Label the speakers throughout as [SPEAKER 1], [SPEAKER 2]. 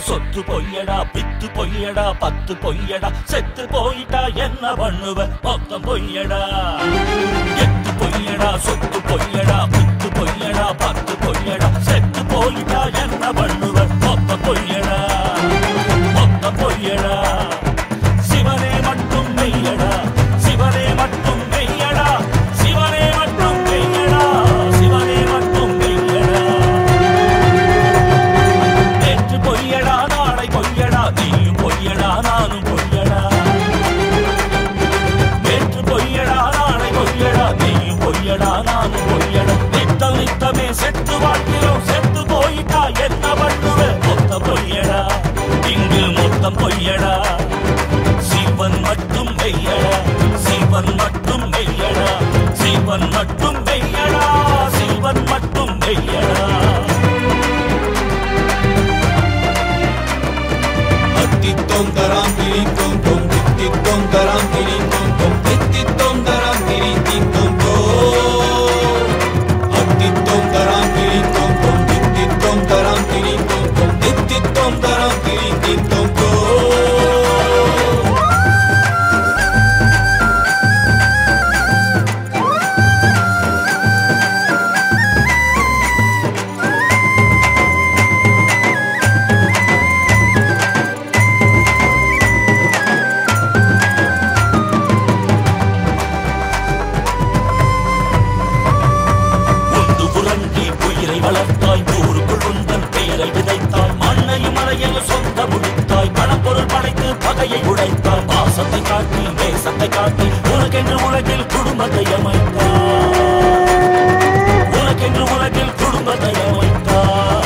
[SPEAKER 1] சொத்து பொய்யடா பித்து பொய்யடா பத்து பொய்யடா செத்து போயிட்டா என்ன பண்ணுவ மொத்தம் பொய்யடா எத்து பொய்யடா சொத்து பொய்யடா பித்து பொய்யடா பத்து பொய்யடா செத்து போயிட்டா என்ன பண்ணுவ மொத்தம் பொய்யடா மொத்தம் பொய்யடா சிவனே மட்டும் மெய்யடா சிவனே மட்டும் மெய்யடா சிவனே மட்டும் மெய்யடா சிவனே மட்டும் மெய்யடா நேற்று பொய்யடா நாளை பொய்யடா நீயும் பொய்யடா நானும் பொய்யடா நேற்று பொய்யடா நாளை பொய்யடா நீயும் பொய்யடா நானும் பொய்யடா நித்தம் நித்தமே செத்து வாழ்கிறோம் செத்து போயிட்டா என்ன பண்ணுவ மொத்த பொய்யடா இங்கு மொத்தம் பொய்யடா சிவன் மட்டும் மெய்யடா சிவன் மட்டும் மெய்யடா சிவன் மட்டும் மெய்யடா சிவன் மட்டும் மெய்யடா
[SPEAKER 2] Tittittom daram tirin tom tom Tittittom daram tirin tom tom Tittittom daram tirin tin tom tom Tittittom daram tirin tom tom Tittittom daram tirin tom tom Tittittom daram tirin tin tom tom
[SPEAKER 1] உண்டு புரண்டி உயிரை வளர்த்தாய் ஊருக்குள் உந்தன் பெயரை விதைத்தாய் மண்ணையும் மலையையும் சொந்த முடித்தாய் பணப்பொருள் படைத்து பகையை உடைத்தாய் பாசத்தை காட்டி தேசத்தை காட்டி உனக்கென்று உலகில் குடும்பத்தை அமைத்தாய் உனக்கென்று உலகில் குடும்பத்தை அமைத்தாய்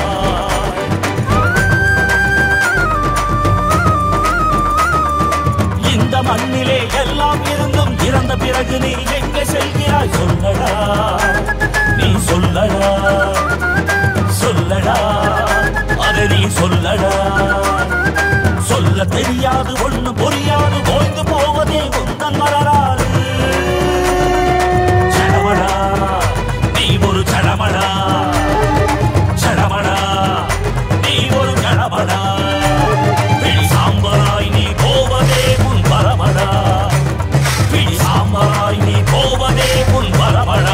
[SPEAKER 1] இந்த மண்ணிலே எல்லாம் இருந்தும் இறந்த பிறகு நீ எங்கே செல்கிறாய் சொல்லடா நீ சொல்லடா சொல்லடா அதை நீ சொல்லடா சொல்ல தெரியாது ஒண்ணு புரியாது ஓய்ந்து போவதே உந்தன் மலராறு சடமடா நீ ஒரு சடமடா சடமடா நீ ஒரு கடமடா பிடி சாம்பராய் நீ போவதே உன் பரமடா பிடி சாம்பராய் நீ போவதே உன் பரமடா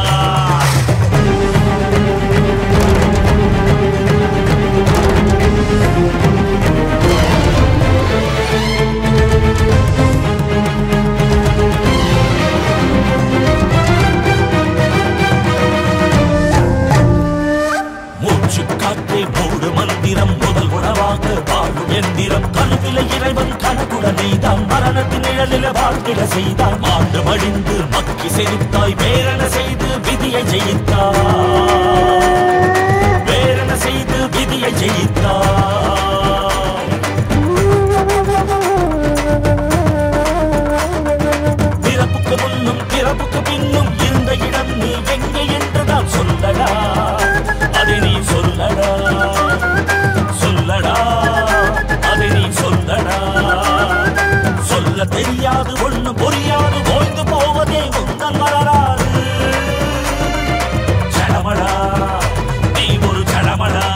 [SPEAKER 1] மூச்சு காற்றே மூடு மந்திரம் முதல் உணவாக வாழும் எந்திரம் கனவில இறைவன் கணக்குடன் நீதான் மரணத்தின் நிழலில வாழ்ந்திட செய்தான் ஆண்டு மடிந்து மக்கி செலுத்தாய் வேறென செய்து விதியை ஜெயித்தாய் வேறென செய்து விதியை ஜெயித்தாய் பிறப்புக்கு முன்னும் பிறப்புக்கு பின்னும் இருந்த இடம் நீ எங்கே என்றுதான் சொல்லடா அதை நீ சொல்லடா சொல்லடா அதை நீ சொல்லடா சொல்ல தெரியாது ஒண்ணு புரியாது ஓய்ந்து போவதே உந்தன் வரலாறு சடமடா நீ ஒரு சடமடா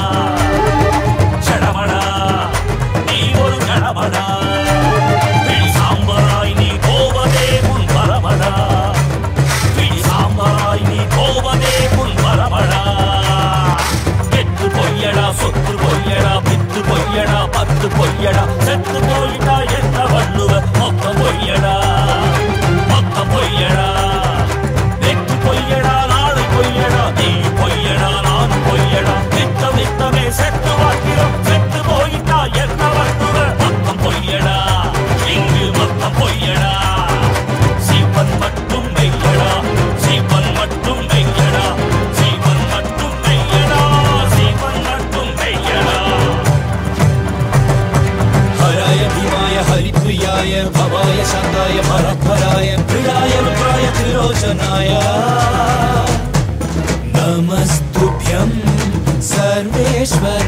[SPEAKER 1] சடமடா நீ ஒரு கடமடா பிடி சாம்பராய் நீ போவதே உன் பரமடா பிடி சாம்பராய் நீ போவதே உன் பரமடா எட்டு பொய்யடா சொத்து பொய்யடா பித்து பொய்யடா பத்து பொய்யடா செத்து போயிட்டா என்ன பண்ணுவ மொத்த பொய்யடா மொத்த பொய்யடா நெட்டு பொய்யடா நாளை பொய்யடா நீ பொய்யடா நான் பொய்யடா நித்தம் நித்தமே செத்து வாழ்கிறோம் செத்து போயிட்டா என்ன பண்ணுவ மொத்தம் பொய்யடா இங்கு மொத்தம் பொய்யடா சிவன் மட்டும் மெய்யடா சிவன் மட்டும் மெய்யடா சிவன் மட்டும் மெய்யடா சிவன் மட்டும் மெய்யடா
[SPEAKER 2] हराय भीमाय हरिप्रियाय भवाय शान्ताय परात्पराय प्रियाय रुद्राय त्रिलोचनाय नमस्तुभ्यं सर्वेश्वर